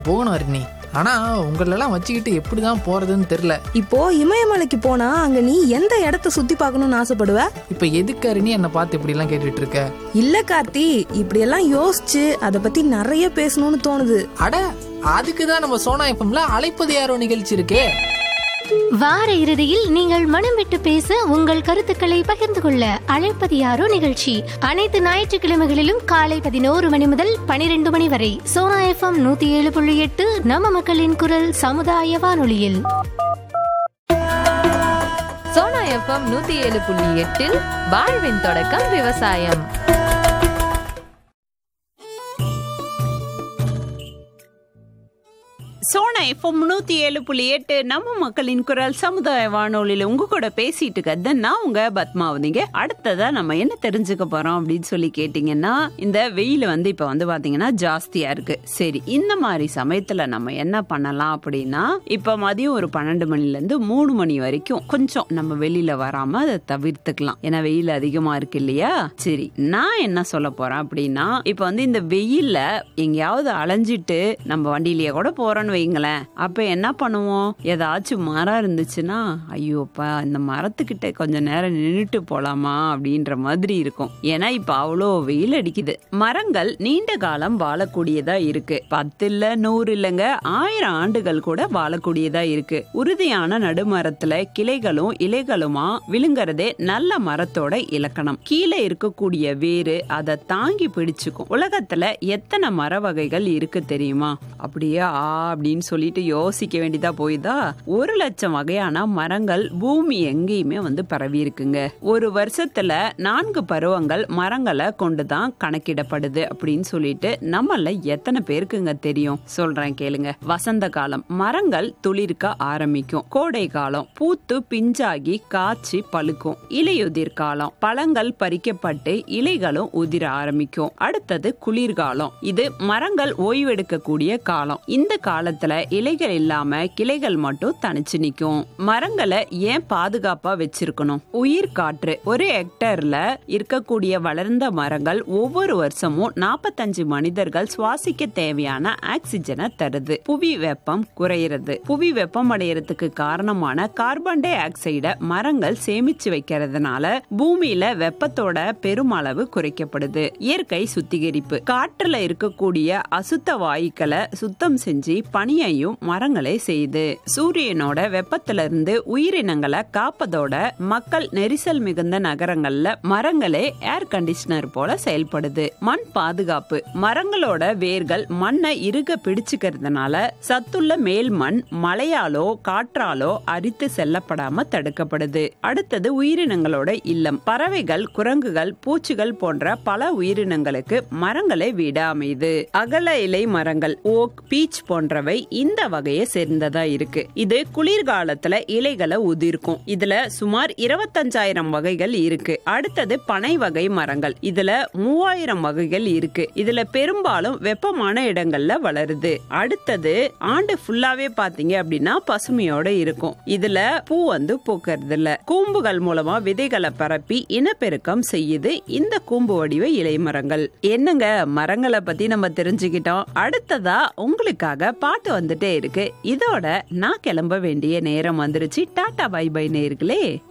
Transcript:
போகணும் அருணி ஆனா உங்களெல்லாம் வச்சுக்கிட்டு எப்படிதான் போறதுன்னு தெரியல இப்போ இமயமலைக்கு போனா அங்க நீ எந்த இடத்த சுத்தி பார்க்கணும்னு ஆசைப்படுவ இப்ப எதுக்கு அருணி என்னை பார்த்து இப்படி எல்லாம் கேட்டுட்டு இருக்க இல்ல கார்த்தி இப்படியெல்லாம் யோசிச்சு அதை பத்தி நிறைய பேசணும்னு தோணுது அட அதுக்கு தான் நம்ம சோனா எஃப்எம்ல அழைப்பது யாரோ நிகழ்ச்சி இருக்கே வார இறுதியில் நீங்கள் மனம் விட்டு பேச உங்கள் கருத்துக்களை பகிர்ந்து கொள்ள அழைப்பது யாரோ நிகழ்ச்சி அனைத்து ஞாயிற்றுக்கிழமைகளிலும் காலை பதினோரு மணி முதல் பனிரெண்டு மணி வரை சோனா எஃப்எம் நூத்தி ஏழு புள்ளி எட்டு நம்ம மக்களின் குரல் சமுதாய வானொலியில் சோனா எஃப்எம் நூத்தி ஏழு புள்ளி எட்டில் வாழ்வின் தொடக்கம் விவசாயம் சோனா எஃப்எம் நூத்தி ஏழு புள்ளி எட்டு நம்ம மக்களின் குரல் சமுதாய வானொலியில உங்க கூட பேசிட்டு இருக்கறது நான் உங்க பத்மாவதிங்க அடுத்ததா நம்ம என்ன தெரிஞ்சுக்க போறோம் அப்படின்னு சொல்லி கேட்டீங்கன்னா இந்த வெயில் வந்து இப்ப வந்து பாத்தீங்கன்னா ஜாஸ்தியா இருக்கு சரி இந்த மாதிரி சமயத்துல நம்ம என்ன பண்ணலாம் அப்படின்னா இப்ப மதியம் ஒரு பன்னெண்டு மணில இருந்து மூணு மணி வரைக்கும் கொஞ்சம் நம்ம வெளியில வராம அதை தவிர்த்துக்கலாம் ஏன்னா வெயில் அதிகமா இருக்கு இல்லையா சரி நான் என்ன சொல்ல போறேன் அப்படின்னா இப்ப வந்து இந்த வெயில்ல எங்கேயாவது அலைஞ்சிட்டு நம்ம வண்டியிலேயே கூட போறோம்னு வைங்களேன் அப்ப என்ன பண்ணுவோம் ஏதாச்சும் மரம் இருந்துச்சுன்னா ஐயோப்பா இந்த மரத்துக்கிட்ட கொஞ்ச நேரம் நின்னுட்டு போலாமா அப்படின்ற மாதிரி இருக்கும் ஏன்னா இப்ப அவ்வளோ வெயில் அடிக்குது மரங்கள் நீண்ட காலம் வாழக்கூடியதா இருக்கு பத்து இல்ல நூறு இல்லைங்க ஆயிரம் ஆண்டுகள் கூட வாழக்கூடியதா இருக்கு உறுதியான நடுமரத்துல கிளைகளும் இலைகளுமா விழுங்குறதே நல்ல மரத்தோட இலக்கணம் கீழே இருக்கக்கூடிய வேறு அதை தாங்கி பிடிச்சுக்கும் உலகத்துல எத்தனை மர வகைகள் இருக்கு தெரியுமா அப்படியே ஆ அப்படின்னு சொல்லிட்டு யோசிக்க வேண்டியதா போயுதா ஒரு லட்சம் வகையான மரங்கள் பூமி எங்கேயுமே வந்து பரவி இருக்குங்க ஒரு வருஷத்துல நான்கு பருவங்கள் மரங்களை கொண்டுதான் கணக்கிடப்படுது அப்படின்னு சொல்லிட்டு நம்மள எத்தனை பேருக்குங்க தெரியும் சொல்றேன் கேளுங்க வசந்த காலம் மரங்கள் துளிர்க்க ஆரம்பிக்கும் கோடை காலம் பூத்து பிஞ்சாகி காய்ச்சி பழுக்கும் இலையுதிர் காலம் பழங்கள் பறிக்கப்பட்டு இலைகளும் உதிர ஆரம்பிக்கும் அடுத்தது குளிர்காலம் இது மரங்கள் ஓய்வெடுக்கக்கூடிய காலம் இந்த காலத்துல இலைகள் இல்லாம கிளைகள் மட்டும் தனிச்சு நிக்கும் மரங்களை ஏன் பாதுகாப்பா வச்சிருக்கணும் உயிர் காற்று ஒரு ஹெக்டர்ல இருக்கக்கூடிய வளர்ந்த மரங்கள் ஒவ்வொரு வருஷமும் நாற்பத்தஞ்சு மனிதர்கள் சுவாசிக்க தேவையான ஆக்சிஜனை தருது புவி வெப்பம் குறையிறது புவி வெப்பம் அடையறதுக்கு காரணமான கார்பன் டை ஆக்சைட மரங்கள் சேமிச்சு வைக்கிறதுனால பூமியில வெப்பத்தோட பெருமளவு குறைக்கப்படுது இயற்கை சுத்திகரிப்பு காற்றுல இருக்கக்கூடிய அசுத்த வாயுக்களை சுத்தம் செஞ்சு பனியையும் மரங்களே செய்யுது சூரியனோட வெப்பத்துல இருந்து உயிரினங்களை காப்பதோட மக்கள் நெரிசல் மிகுந்த நகரங்கள்ல மரங்களே ஏர் கண்டிஷனர் போல செயல்படுது மண் பாதுகாப்பு மரங்களோட வேர்கள் மண்ணை இறுக பிடிச்சுக்கிறதுனால சத்துள்ள மேல் மண் மழையாலோ காற்றாலோ அரித்து செல்லப்படாம தடுக்கப்படுது அடுத்தது உயிரினங்களோட இல்லம் பறவைகள் குரங்குகள் பூச்சிகள் போன்ற பல உயிரினங்களுக்கு மரங்களே வீடு அமையுது அகல இலை மரங்கள் ஓக் பீச் போன்றவை இந்த வகையை சேர்ந்ததா இருக்கு இது குளிர்காலத்துல இலைகளை உதிர்க்கும் இதுல சுமார் இருபத்தஞ்சாயிரம் வகைகள் இருக்கு அடுத்தது பனை வகை மரங்கள் இதுல மூவாயிரம் வகைகள் இருக்கு இதுல பெரும்பாலும் வெப்பமான இடங்கள்ல வளருது அடுத்தது ஆண்டு ஃபுல்லாவே பாத்தீங்க அப்படின்னா பசுமையோட இருக்கும் இதுல பூ வந்து பூக்கறது இல்ல கூம்புகள் மூலமா விதைகளை பரப்பி இனப்பெருக்கம் செய்யுது இந்த கூம்பு வடிவ இலை மரங்கள் என்னங்க மரங்களை பத்தி நம்ம தெரிஞ்சுக்கிட்டோம் அடுத்ததா உங்களுக்காக பாட்டு வந்துட்டே இருக்கு இதோட நான் கிளம்ப வேண்டிய நேரம் வந்துருச்சு டாடா பை பை நேர்களே